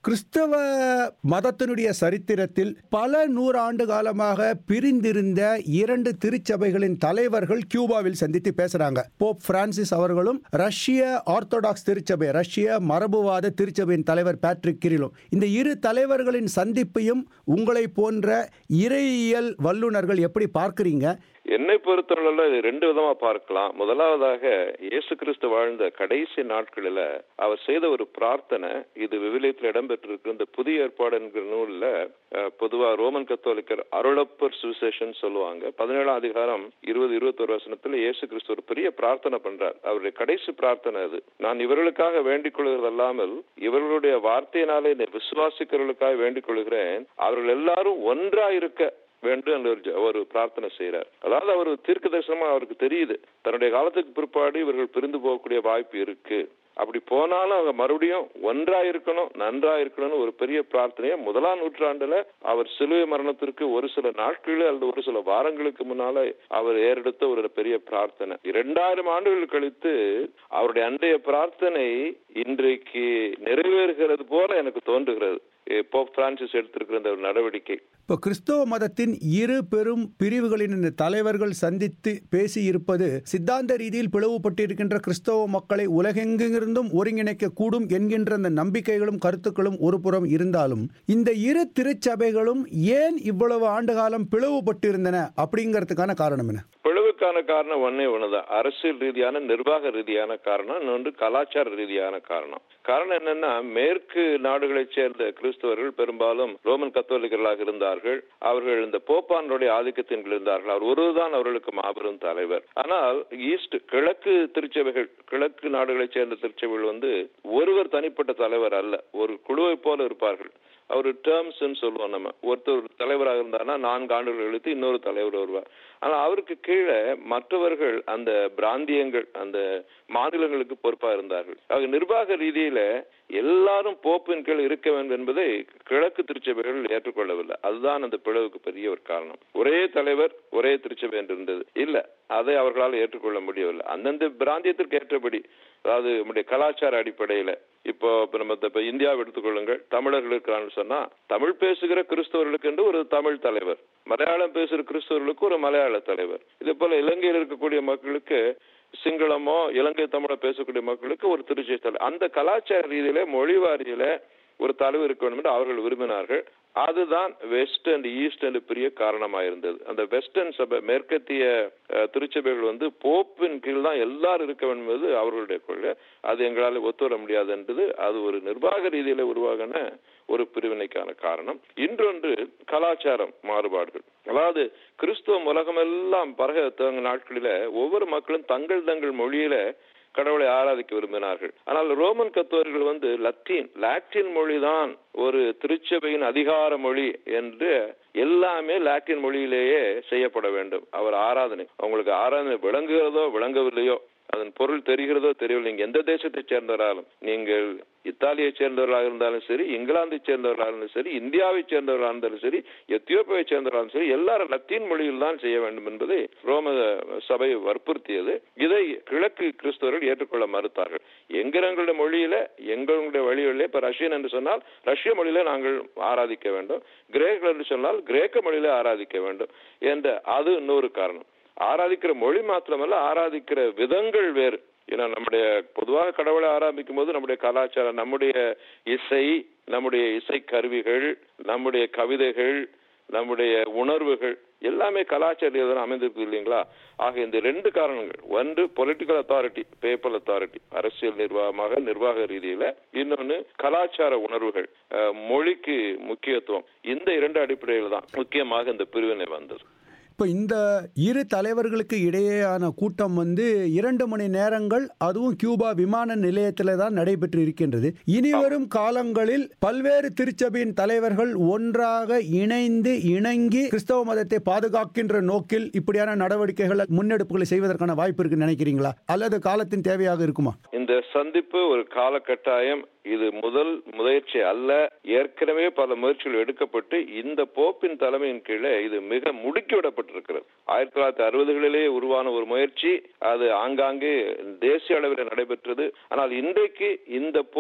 கிறிஸ்தவ மதத்தினுடைய சரித்திரத்தில் பல நூறாண்டு காலமாக பிரிந்திருந்த இரண்டு திருச்சபைகளின் தலைவர்கள் கியூபாவில் சந்தித்து பேசுறாங்க போப் பிரான்சிஸ் அவர்களும் ரஷ்ய ஆர்த்தோடாக்ஸ் திருச்சபை ரஷ்ய மரபுவாத திருச்சபையின் தலைவர் பேட்ரிக் கிரிலும் இந்த இரு தலைவர்களின் சந்திப்பையும் உங்களை போன்ற இறையியல் வல்லுநர்கள் எப்படி பார்க்கறீங்க என்னை பொறுத்தவரையில இது ரெண்டு விதமா பார்க்கலாம் முதலாவதாக இயேசு கிறிஸ்து வாழ்ந்த கடைசி நாட்களில அவர் செய்த ஒரு பிரார்த்தனை இது விவிலியத்தில் இடம்பெற்றிருக்கு இந்த புதிய ஏற்பாடு என்கிற நூல்ல அஹ், பொதுவா ரோமன் கத்தோலிக்கர் அருளப்பர் சுவிசேஷன் சொல்லுவாங்க பதினேழாம் அதிகாரம் இருபது இருபத்தொரு வசனத்துல இயேசு கிறிஸ்து ஒரு பெரிய பிரார்த்தனை பண்றார் அவருடைய கடைசி பிரார்த்தனை அது நான் இவர்களுக்காக வேண்டிக் கொள்கிறது அல்லாமல் இவர்களுடைய வார்த்தையினாலே என்னை விசுவாசிக்கிறவர்களுக்காக வேண்டிக் கொள்கிறேன் அவர்கள் எல்லாரும் ஒன்றா இருக்க வேண்டும் என்று ஒரு ஜ- ஒரு பிரார்த்தனை செய்யறார் அதாவது அவர் தீர்க்க தரிசனமா அவருக்கு தெரியுது தன்னுடைய காலத்துக்கு பிற்பாடு இவர்கள் பிரிந்து போகக்கூடிய வாய்ப்பு இருக்கு அப்படி போனாலும் அவங்க மறுபடியும் ஒன்றா இருக்கணும் நன்றா இருக்கணும்னு ஒரு பெரிய பிரார்த்தனையை முதலாம் நூற்றாண்டுல அவர் சிலுவை மரணத்திற்கு ஒரு சில நாட்கள் அல்லது ஒரு சில வாரங்களுக்கு முன்னால அவர் ஏறெடுத்த ஒரு பெரிய பிரார்த்தனை இரண்டாயிரம் ஆண்டுகள் கழித்து அவருடைய அன்றைய பிரார்த்தனை இன்றைக்கு நிறைவேறுகிறது போல எனக்கு தோன்றுகிறது எ, போப் பிரான்சிஸ் எடுத்திருக்கிற இந்த ஒரு நடவடிக்கை இப்போ கிறிஸ்தவ மதத்தின் இரு பெரும் பிரிவுகளின் இந்த தலைவர்கள் சந்தித்து பேசி இருப்பது சித்தாந்த ரீதியில் பிளவுபட்டிருக்கின்ற கிறிஸ்தவ மக்களை உலகெங்கிருந்தும் ஒருங்கிணைக்க கூடும் என்கின்ற அந்த நம்பிக்கைகளும் கருத்துக்களும் ஒரு புறம் இருந்தாலும் இந்த இரு திருச்சபைகளும் ஏன் இவ்வளவு ஆண்டு காலம் பிளவுபட்டிருந்தன அப்படிங்கிறதுக்கான காரணம் என்ன பிளவுக்கான காரணம் ஒன்னே ஒண்ணுதான் அரசியல் ரீதியான நிர்வாக ரீதியான காரணம் இன்னொன்று கலாச்சார ரீதியான காரணம் காரணம் என்னன்னா மேற்கு நாடுகளைச் சேர்ந்த கிறிஸ்தவர்கள் பெரும்பாலும் ரோமன் கத்தோலிக்கர்களாக இருந்தார்கள் அவர்கள் இந்த போப்பானுடைய ஆதிக்கத்தின் கீழ் இருந்தார்கள் அவர் ஒருவர்தான் அவர்களுக்கு மாபெரும் தலைவர் ஆனால் ஈஸ்ட் கிழக்கு திருச்சபைகள் கிழக்கு நாடுகளைச் சேர்ந்த திருச்சபைகள் வந்து ஒருவர் தனிப்பட்ட தலைவர் அல்ல ஒரு குழுவை போல இருப்பார்கள் அவர் டேர்ம்ஸ் சொல்லுவோம் நம்ம ஒருத்தர் ஒரு தலைவராக இருந்தாருன்னா நான்கு ஆண்டுகள் கழித்து இன்னொரு தலைவர் வருவார் ஆனா அவருக்கு கீழே மற்றவர்கள் அந்த பிராந்தியங்கள் அந்த மாநிலங்களுக்கு பொறுப்பா இருந்தார்கள் ஆக நிர்வாக ரீதியில எல்லாரும் போப்பின் கீழ் இருக்க வேண்டும் என்பதை கிழக்கு திருச்சபைகள் ஏற்றுக்கொள்ளவில்லை அதுதான் அந்த பிளவுக்கு பெரிய ஒரு காரணம் ஒரே தலைவர் ஒரே திருச்சபை என்று இருந்தது இல்ல அதை அவர்களால் ஏற்றுக்கொள்ள முடியவில்லை அந்தந்த பிராந்தியத்திற்கு ஏற்றபடி அதாவது நம்முடைய கலாச்சார அடிப்படையில இப்போ இப்ப நம்ம இப்ப இந்தியாவை எடுத்துக்கொள்ளுங்கள் தமிழர்கள் இருக்கிறான்னு சொன்னா தமிழ் பேசுகிற கிறிஸ்தவர்களுக்கு என்று ஒரு தமிழ் தலைவர் மலையாளம் பேசுகிற கிறிஸ்தவர்களுக்கு ஒரு மலையாள தலைவர் இதே போல இலங்கையில் இருக்கக்கூடிய மக்களுக்கு சிங்களமோ இலங்கை தமிழோ பேசக்கூடிய மக்களுக்கு ஒரு திருச்சி தலைவர் அந்த கலாச்சார ரீதியில மொழி வாரியில ஒரு தலைவர் இருக்க வேண்டும் என்று அவர்கள் விரும்பினார்கள் அதுதான் வெஸ்ட் அண்ட் ஈஸ்ட் என்று பெரிய காரணமா இருந்தது அந்த வெஸ்டர்ன் சபை மேற்கத்திய அஹ், திருச்சபைகள் வந்து போப்பின் கீழ் தான் எல்லாரும் இருக்க வேண்டும் என்பது அவர்களுடைய கொள்கை அது எங்களால் ஒத்து வர முடியாது என்பது அது ஒரு நிர்வாக ரீதியில உருவாகின ஒரு பிரிவினைக்கான காரணம் இன்னொன்று கலாச்சாரம் மாறுபாடுகள் அதாவது கிறிஸ்துவம் உலகமெல்லாம் பரக துவங்க நாட்களில ஒவ்வொரு மக்களும் தங்கள் தங்கள் மொழியில கடவுளை ஆராதிக்க விரும்பினார்கள் ஆனால் ரோமன் கத்தோர்கள் வந்து லத்தீன் லாட்டின் மொழிதான் ஒரு திருச்சபையின் அதிகார மொழி என்று எல்லாமே லாட்டின் மொழியிலேயே செய்யப்பட வேண்டும் அவர் ஆராதனை அவங்களுக்கு ஆராதனை விளங்குகிறதோ விளங்கவில்லையோ அதன் பொருள் தெரிகிறதோ தெரியவில்லை நீங்க எந்த தேசத்தை சேர்ந்தவராலும் நீங்கள் இத்தாலியை சேர்ந்தவர்களாக இருந்தாலும் சரி இங்கிலாந்தை சேர்ந்தவர்களாக இருந்தாலும் சரி இந்தியாவை சேர்ந்தவர்களாக இருந்தாலும் சரி எத்தியோப்பியாவை சேர்ந்தவர்களாலும் சரி எல்லாரும் லத்தீன் மொழியில் தான் செய்ய வேண்டும் என்பதை ரோம சபை வற்புறுத்தியது இதை கிழக்கு கிறிஸ்தவர்கள் ஏற்றுக்கொள்ள மறுத்தார்கள் எங்களுடைய மொழியில எங்களுடைய வழிகளிலே இப்ப ரஷ்யன் என்று சொன்னால் ரஷ்ய மொழியில நாங்கள் ஆராதிக்க வேண்டும் கிரேக்கர் என்று சொன்னால் கிரேக்க மொழியில ஆராதிக்க வேண்டும் என்ற அது இன்னொரு காரணம் ஆராதிக்கிற மொழி மாத்திரமல்ல ஆராதிக்கிற விதங்கள் வேறு ஏன்னா நம்முடைய பொதுவாக கடவுளை ஆராதிக்கும் போது நம்முடைய கலாச்சாரம் நம்முடைய இசை நம்முடைய இசை கருவிகள் நம்முடைய கவிதைகள் நம்முடைய உணர்வுகள் எல்லாமே கலாச்சார ரீதியாக அமைந்திருக்கு இல்லைங்களா ஆக இந்த ரெண்டு காரணங்கள் ஒன்று பொலிட்டிக்கல் அத்தாரிட்டி பேப்பர் அத்தாரிட்டி அரசியல் நிர்வாகமாக நிர்வாக ரீதியில இன்னொன்னு கலாச்சார உணர்வுகள் அஹ், மொழிக்கு முக்கியத்துவம் இந்த இரண்டு அடிப்படையில் தான் முக்கியமாக இந்த பிரிவினை வந்தது இப்போ இந்த இரு தலைவர்களுக்கு இடையேயான கூட்டம் வந்து இரண்டு மணி நேரங்கள் அதுவும் கியூபா விமான நிலையத்தில் தான் நடைபெற்று இருக்கின்றது இனி வரும் காலங்களில் பல்வேறு திருச்சபையின் தலைவர்கள் ஒன்றாக இணைந்து இணங்கி கிறிஸ்தவ மதத்தை பாதுகாக்கின்ற நோக்கில் இப்படியான நடவடிக்கைகள் முன்னெடுப்புகளை செய்வதற்கான வாய்ப்பு இருக்குன்னு நினைக்கிறீங்களா அல்லது காலத்தின் தேவையாக இருக்குமா இந்த சந்திப்பு ஒரு காலகட்டாயம் இது முதல் முயற்சி அல்ல ஏற்கனவே பல முயற்சிகள் எடுக்கப்பட்டு இந்த போப்பின் தலைமையின் கீழே இது மிக முடுக்கி விடப்பட்டிருக்கிறது ஆயிரத்தி தொள்ளாயிரத்தி அறுபதுகளிலேயே உருவான ஒரு முயற்சி அது ஆங்காங்கே தேசிய அளவில் நடைபெற்றது ஆனால் இன்றைக்கு இந்த போப்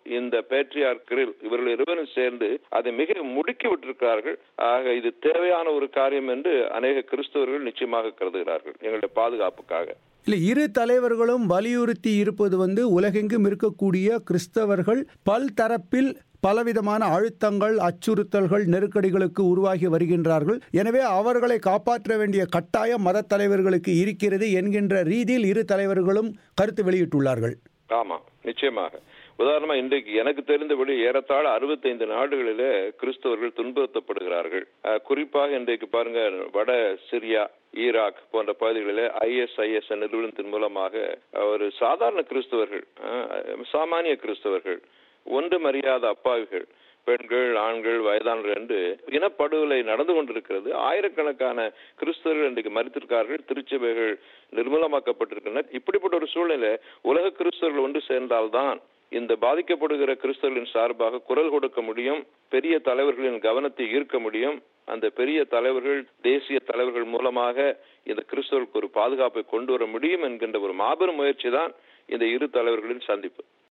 இந்த பேட்ரியார்களில் இவர்கள் இருவரும் சேர்ந்து அதை மிக முடுக்கி விட்டிருக்கிறார்கள் ஆக இது தேவையான ஒரு காரியம் என்று அநேக கிறிஸ்தவர்கள் நிச்சயமாக கருதுகிறார்கள் எங்களுடைய பாதுகாப்புக்காக இல்லை இரு தலைவர்களும் வலியுறுத்தி இருப்பது வந்து உலகெங்கும் இருக்கக்கூடிய கிறிஸ்தவர்கள் பல்தரப்பில் பலவிதமான அழுத்தங்கள் அச்சுறுத்தல்கள் நெருக்கடிகளுக்கு உருவாகி வருகின்றார்கள் எனவே அவர்களை காப்பாற்ற வேண்டிய கட்டாயம் மத தலைவர்களுக்கு இருக்கிறது என்கின்ற ரீதியில் இரு தலைவர்களும் கருத்து வெளியிட்டுள்ளார்கள் ஆமா நிச்சயமாக உதாரணமா இன்றைக்கு எனக்கு தெரிந்தபடி ஏறத்தாழ அறுபத்தைந்து நாடுகளிலே கிறிஸ்தவர்கள் துன்புறுத்தப்படுகிறார்கள் அஹ், குறிப்பாக இன்றைக்கு பாருங்க வட சிரியா ஈராக் போன்ற பகுதிகளிலே ஐஎஸ்ஐஎஸ் நிறுவனத்தின் மூலமாக ஒரு சாதாரண கிறிஸ்தவர்கள் அஹ், சாமானிய கிறிஸ்தவர்கள் ஒன்றும் அறியாத அப்பாவிகள் பெண்கள் ஆண்கள் வயதானவர்கள் என்று இனப்படுகொலை நடந்து கொண்டிருக்கிறது ஆயிரக்கணக்கான கிறிஸ்தவர்கள் இன்றைக்கு மறித்திருக்கார்கள் திருச்சபைகள் நிர்மூலமாக்கப்பட்டிருக்கின்றன இப்படிப்பட்ட ஒரு சூழ்நிலை உலக கிறிஸ்தவர்கள் ஒன்று சேர்ந்தால்தான் இந்த பாதிக்கப்படுகிற கிறிஸ்தவர்களின் சார்பாக குரல் கொடுக்க முடியும் பெரிய தலைவர்களின் கவனத்தை ஈர்க்க முடியும் அந்த பெரிய தலைவர்கள் தேசிய தலைவர்கள் மூலமாக இந்த கிறிஸ்தவர்களுக்கு ஒரு பாதுகாப்பை கொண்டு வர முடியும் என்கின்ற ஒரு மாபெரும் முயற்சி தான் இந்த இரு தலைவர்களின் சந்திப்பு